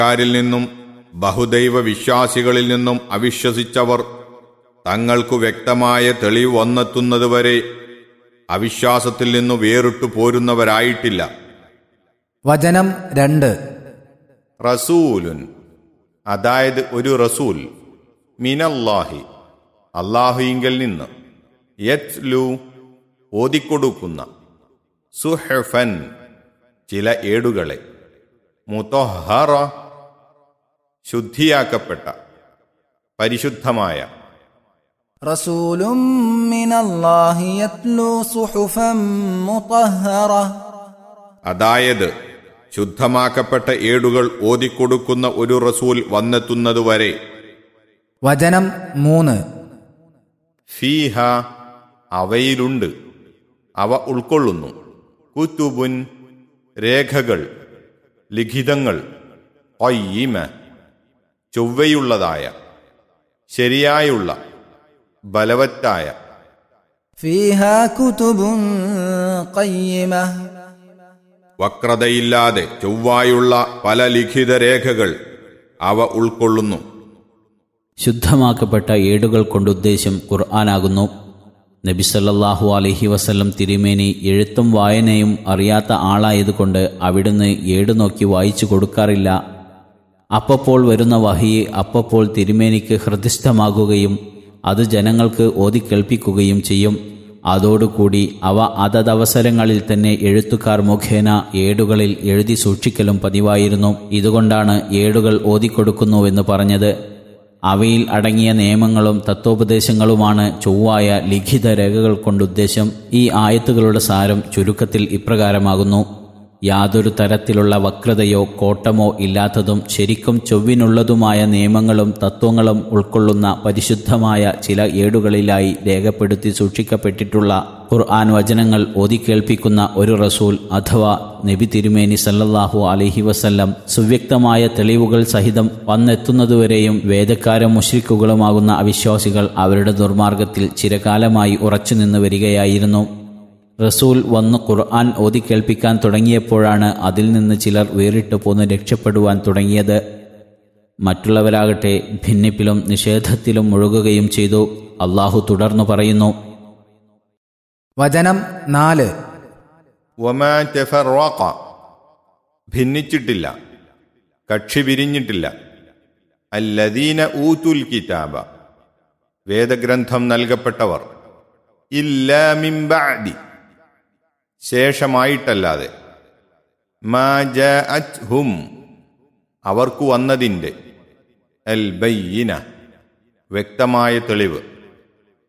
കാരിൽ നിന്നും ബഹുദൈവ വിശ്വാസികളിൽ നിന്നും അവിശ്വസിച്ചവർ തങ്ങൾക്കു വ്യക്തമായ തെളിവ് വന്നെത്തുന്നതുവരെ അവിശ്വാസത്തിൽ നിന്നു വേറിട്ടു പോരുന്നവരായിട്ടില്ല വചനം രണ്ട് റസൂലുൻ അതായത് ഒരു റസൂൽ മിനല്ലാഹി അള്ളാഹുയിങ്കൽ നിന്ന് യത്ലു ഓതിക്കൊടുക്കുന്ന സുഹഫൻ ചില ഏടുകളെ മുത്തഹറ ശുദ്ധിയാക്കപ്പെട്ട പരിശുദ്ധമായ رسول من الله يتلو صحفا مطهرة അതായത് ശുദ്ധമാക്കപ്പെട്ട ഏടുകൾ ഓതിക്കൊടുക്കുന്ന ഒരു റസൂൽ വന്നെത്തുന്നതുവരെ വചനം മൂന്ന് ഫീഹ അവയിലുണ്ട് അവ ഉൾക്കൊള്ളുന്നു കുത്തുബുൻ രേഖകൾ ലിഖിതങ്ങൾ ഒയ്യമ ചൊവ്വയുള്ളതായ ശരിയായുള്ള ബലവത്തായ فيها كتب قيمة വക്രതയില്ലാതെ ചൊവ്വായുള്ള പല ലിഖിത രേഖകൾ അവ ഉൾക്കൊള്ളുന്നു ശുദ്ധമാക്കപ്പെട്ട ഏടുകൾ കൊണ്ടുദ്ദേശം ഖുർആനാകുന്നു നബിസല്ലാഹു അലഹി വസല്ലം തിരുമേനി എഴുത്തും വായനയും അറിയാത്ത ആളായതുകൊണ്ട് അവിടുന്ന് ഏടു നോക്കി വായിച്ചു കൊടുക്കാറില്ല അപ്പപ്പോൾ വരുന്ന വഹിയെ അപ്പപ്പോൾ തിരുമേനിക്ക് ഹൃദിസ്ഥമാകുകയും അത് ജനങ്ങൾക്ക് ഓതിക്കേൾപ്പിക്കുകയും ചെയ്യും അതോടുകൂടി അവ അതതവസരങ്ങളിൽ തന്നെ എഴുത്തുകാർ മുഖേന ഏടുകളിൽ എഴുതി സൂക്ഷിക്കലും പതിവായിരുന്നു ഇതുകൊണ്ടാണ് ഏടുകൾ ഓതിക്കൊടുക്കുന്നുവെന്ന് പറഞ്ഞത് അവയിൽ അടങ്ങിയ നിയമങ്ങളും തത്വോപദേശങ്ങളുമാണ് ചൊവ്വായ ലിഖിത രേഖകൾ കൊണ്ടുദ്ദേശം ഈ ആയത്തുകളുടെ സാരം ചുരുക്കത്തിൽ ഇപ്രകാരമാകുന്നു യാതൊരു തരത്തിലുള്ള വക്രതയോ കോട്ടമോ ഇല്ലാത്തതും ശരിക്കും ചൊവ്വിനുള്ളതുമായ നിയമങ്ങളും തത്വങ്ങളും ഉൾക്കൊള്ളുന്ന പരിശുദ്ധമായ ചില ഏടുകളിലായി രേഖപ്പെടുത്തി സൂക്ഷിക്കപ്പെട്ടിട്ടുള്ള ഖുർആൻ വചനങ്ങൾ ഓതിക്കേൾപ്പിക്കുന്ന ഒരു റസൂൽ അഥവാ നബി തിരുമേനി സല്ലല്ലാഹു അലൈഹി വസല്ലം സുവ്യക്തമായ തെളിവുകൾ സഹിതം വന്നെത്തുന്നതുവരെയും വേദക്കാരും മുഷ്രിക്കുകളുമാകുന്ന അവിശ്വാസികൾ അവരുടെ ദുർമാർഗത്തിൽ ചിരകാലമായി ഉറച്ചുനിന്ന് വരികയായിരുന്നു റസൂൽ വന്ന് ഖുർആൻ ഓതിക്കേൾപ്പിക്കാൻ തുടങ്ങിയപ്പോഴാണ് അതിൽ നിന്ന് ചിലർ വേറിട്ട് പോന്ന് രക്ഷപ്പെടുവാൻ തുടങ്ങിയത് മറ്റുള്ളവരാകട്ടെ ഭിന്നിപ്പിലും നിഷേധത്തിലും മുഴുകുകയും ചെയ്തു അള്ളാഹു തുടർന്നു പറയുന്നു വചനം നാല് ഒമാ തെഫറോക്ക ഭിന്നിച്ചിട്ടില്ല കക്ഷി പിരിഞ്ഞിട്ടില്ല അല്ലദീന ഊത്തുൽ കിതാബ വേദഗ്രന്ഥം നൽകപ്പെട്ടവർ ഇല്ലാമിംബാദി ശേഷമായിട്ടല്ലാതെ മാ ഹും അവർക്കു വന്നതിൻ്റെ അൽ ബയ്യിന വ്യക്തമായ തെളിവ്